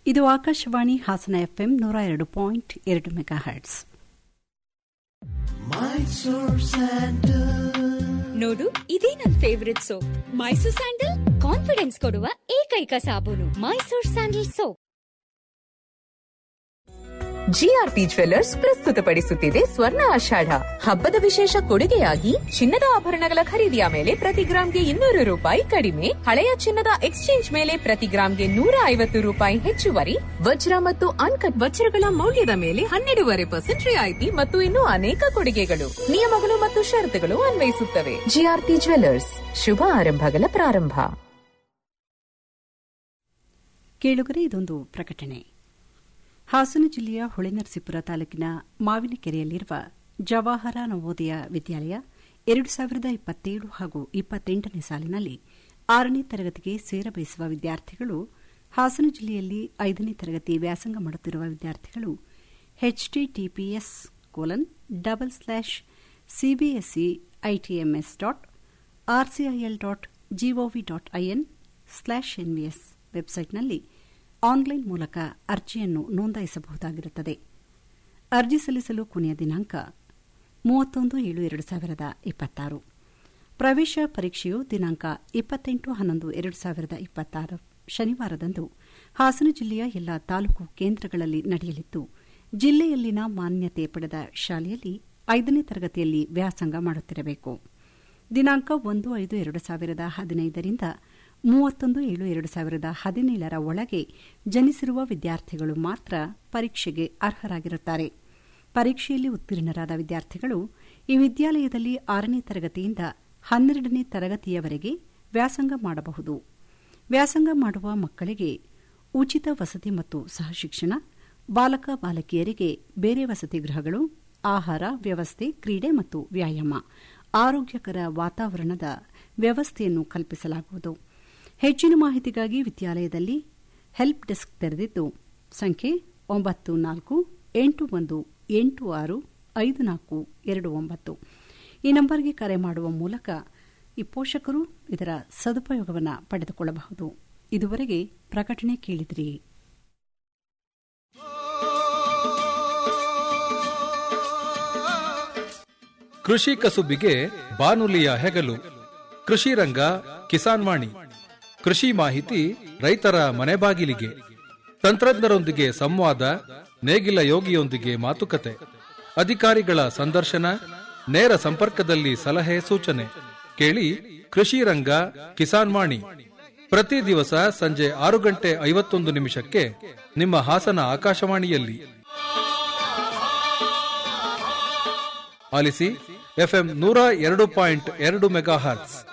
ಇದು ಆಕಾಶವಾಣಿ ಹಾಸನ ಎಫ್ಎಂ ನೂರ ಎರಡು ಪಾಯಿಂಟ್ ಎರಡು ಮೆಗಾ ಹರ್ಟ್ಸ್ ನೋಡು ಇದೇ ನನ್ favourite soap Mysore sandal confidence ಕೊಡುವ ಏಕೈಕ ಸಾಬೂನು Mysore sandal soap GRP jewellers ಪ್ರಸ್ತುತಪಡಿಸುತ್ತಿದೆ ಸ್ವರ್ಣ ಆಷಾಢ ಹಬ್ಬದ ವಿಶೇಷ ಕೊಡುಗೆಯಾಗಿ ಚಿನ್ನದ ಆಭರಣಗಳ ಖರೀದಿಯ ಮೇಲೆ ಪ್ರತಿ ಗ್ರಾಂಗೆ ಇನ್ನೂರು ರೂಪಾಯಿ ಕಡಿಮೆ ಹಳೆಯ ಚಿನ್ನದ ಎಕ್ಸ್ಚೇಂಜ್ ಮೇಲೆ ಪ್ರತಿ ಗ್ರಾಂಗೆ ನೂರ ಐವತ್ತು ರೂಪಾಯಿ ಹೆಚ್ಚುವರಿ ವಜ್ರ ಮತ್ತು ಅನ್ಕಟ್ ವಜ್ರಗಳ ಮೌಲ್ಯದ ಮೇಲೆ ಹನ್ನೆರಡೂವರೆ ಪರ್ಸೆಂಟ್ ರಿಯಾಯಿತಿ ಮತ್ತು ಇನ್ನೂ ಅನೇಕ ಕೊಡುಗೆಗಳು ನಿಯಮಗಳು ಮತ್ತು ಷರತ್ತುಗಳು ಅನ್ವಯಿಸುತ್ತವೆ ಜಿಆರ್ಪಿ ಜ್ವೆಲ್ಲರ್ಸ್ ಶುಭ ಆರಂಭಗಳ ಪ್ರಾರಂಭ ಕೇಳುಗರೆ ಇದೊಂದು ಪ್ರಕಟಣೆ ಹಾಸನ ಜಿಲ್ಲೆಯ ಹೊಳೆನರಸೀಪುರ ತಾಲೂಕಿನ ಮಾವಿನಕೆರೆಯಲ್ಲಿರುವ ಜವಾಹರ ನವೋದಯ ವಿದ್ಯಾಲಯ ಎರಡು ಸಾವಿರದ ಇಪ್ಪತ್ತೇಳು ಹಾಗೂ ಇಪ್ಪತ್ತೆಂಟನೇ ಸಾಲಿನಲ್ಲಿ ಆರನೇ ತರಗತಿಗೆ ಸೇರಬಯಸುವ ವಿದ್ಯಾರ್ಥಿಗಳು ಹಾಸನ ಜಿಲ್ಲೆಯಲ್ಲಿ ಐದನೇ ತರಗತಿ ವ್ಯಾಸಂಗ ಮಾಡುತ್ತಿರುವ ವಿದ್ಯಾರ್ಥಿಗಳು HTTPS colon double slash CBSE ITMS dot RCIL dot GOV dot IN slash NVS ವೆಬ್ಸೈಟ್ನಲ್ಲಿ ಆನ್ಲೈನ್ ಮೂಲಕ ಅರ್ಜಿಯನ್ನು ನೋಂದಾಯಿಸಬಹುದಾಗಿರುತ್ತದೆ ಅರ್ಜಿ ಸಲ್ಲಿಸಲು ಕೊನೆಯ ದಿನಾಂಕ ಮೂವತ್ತೊಂದು ಏಳು ಎರಡು ಸಾವಿರದ ಇಪ್ಪತ್ತಾರು ಪ್ರವೇಶ ಪರೀಕ್ಷೆಯು ದಿನಾಂಕ ಇಪ್ಪತ್ತೆಂಟು ಹನ್ನೊಂದು ಎರಡು ಸಾವಿರದ ಇಪ್ಪತ್ತಾರು ಶನಿವಾರದಂದು ಹಾಸನ ಜಿಲ್ಲೆಯ ಎಲ್ಲ ತಾಲೂಕು ಕೇಂದ್ರಗಳಲ್ಲಿ ನಡೆಯಲಿದ್ದು ಜಿಲ್ಲೆಯಲ್ಲಿನ ಮಾನ್ಯತೆ ಪಡೆದ ಶಾಲೆಯಲ್ಲಿ ಐದನೇ ತರಗತಿಯಲ್ಲಿ ವ್ಯಾಸಂಗ ಮಾಡುತ್ತಿರಬೇಕು ದಿನಾಂಕ ಒಂದು ಐದು ಎರಡು ಸಾವಿರದ ಹದಿನೈದರಿಂದ ಮೂವತ್ತೊಂದು ಏಳು ಎರಡು ಸಾವಿರದ ಹದಿನೇಳರ ಒಳಗೆ ಜನಿಸಿರುವ ವಿದ್ಯಾರ್ಥಿಗಳು ಮಾತ್ರ ಪರೀಕ್ಷೆಗೆ ಅರ್ಹರಾಗಿರುತ್ತಾರೆ ಪರೀಕ್ಷೆಯಲ್ಲಿ ಉತ್ತೀರ್ಣರಾದ ವಿದ್ಯಾರ್ಥಿಗಳು ಈ ವಿದ್ಯಾಲಯದಲ್ಲಿ ಆರನೇ ತರಗತಿಯಿಂದ ಹನ್ನೆರಡನೇ ತರಗತಿಯವರೆಗೆ ವ್ಯಾಸಂಗ ಮಾಡಬಹುದು ವ್ಯಾಸಂಗ ಮಾಡುವ ಮಕ್ಕಳಿಗೆ ಉಚಿತ ವಸತಿ ಮತ್ತು ಸಹಶಿಕ್ಷಣ ಬಾಲಕ ಬಾಲಕಿಯರಿಗೆ ಬೇರೆ ವಸತಿ ಗೃಹಗಳು ಆಹಾರ ವ್ಯವಸ್ಥೆ ಕ್ರೀಡೆ ಮತ್ತು ವ್ಯಾಯಾಮ ಆರೋಗ್ಯಕರ ವಾತಾವರಣದ ವ್ಯವಸ್ಥೆಯನ್ನು ಕಲ್ಪಿಸಲಾಗುವುದು ಹೆಚ್ಚಿನ ಮಾಹಿತಿಗಾಗಿ ವಿದ್ಯಾಲಯದಲ್ಲಿ ಹೆಲ್ಪ್ ಡೆಸ್ಕ್ ತೆರೆದಿದ್ದು ಸಂಖ್ಯೆ ಒಂಬತ್ತು ನಾಲ್ಕು ಎಂಟು ಒಂದು ಎಂಟು ಆರು ಐದು ನಾಲ್ಕು ಎರಡು ಒಂಬತ್ತು ಈ ನಂಬರ್ಗೆ ಕರೆ ಮಾಡುವ ಮೂಲಕ ಈ ಪೋಷಕರು ಇದರ ಸದುಪಯೋಗವನ್ನು ಪಡೆದುಕೊಳ್ಳಬಹುದು ಇದುವರೆಗೆ ಪ್ರಕಟಣೆ ಕೇಳಿದಿರಿ ಕೃಷಿ ಕಸುಬಿಗೆ ಬಾನುಲಿಯ ಹೆಗಲು ಕೃಷಿ ರಂಗ ಕಿಸಾನ್ ವಾಣಿ ಕೃಷಿ ಮಾಹಿತಿ ರೈತರ ಮನೆ ಬಾಗಿಲಿಗೆ ತಂತ್ರಜ್ಞರೊಂದಿಗೆ ಸಂವಾದ ನೇಗಿಲ ಯೋಗಿಯೊಂದಿಗೆ ಮಾತುಕತೆ ಅಧಿಕಾರಿಗಳ ಸಂದರ್ಶನ ನೇರ ಸಂಪರ್ಕದಲ್ಲಿ ಸಲಹೆ ಸೂಚನೆ ಕೇಳಿ ಕೃಷಿ ರಂಗ ಕಿಸಾನ್ ವಾಣಿ ಪ್ರತಿ ದಿವಸ ಸಂಜೆ ಆರು ಗಂಟೆ ಐವತ್ತೊಂದು ನಿಮಿಷಕ್ಕೆ ನಿಮ್ಮ ಹಾಸನ ಆಕಾಶವಾಣಿಯಲ್ಲಿ ಆಲಿಸಿ ಎಫ್ಎಂ ನೂರ ಎರಡು ಪಾಯಿಂಟ್ ಎರಡು ಮೆಗಾ ಹರ್ಟ್ಸ್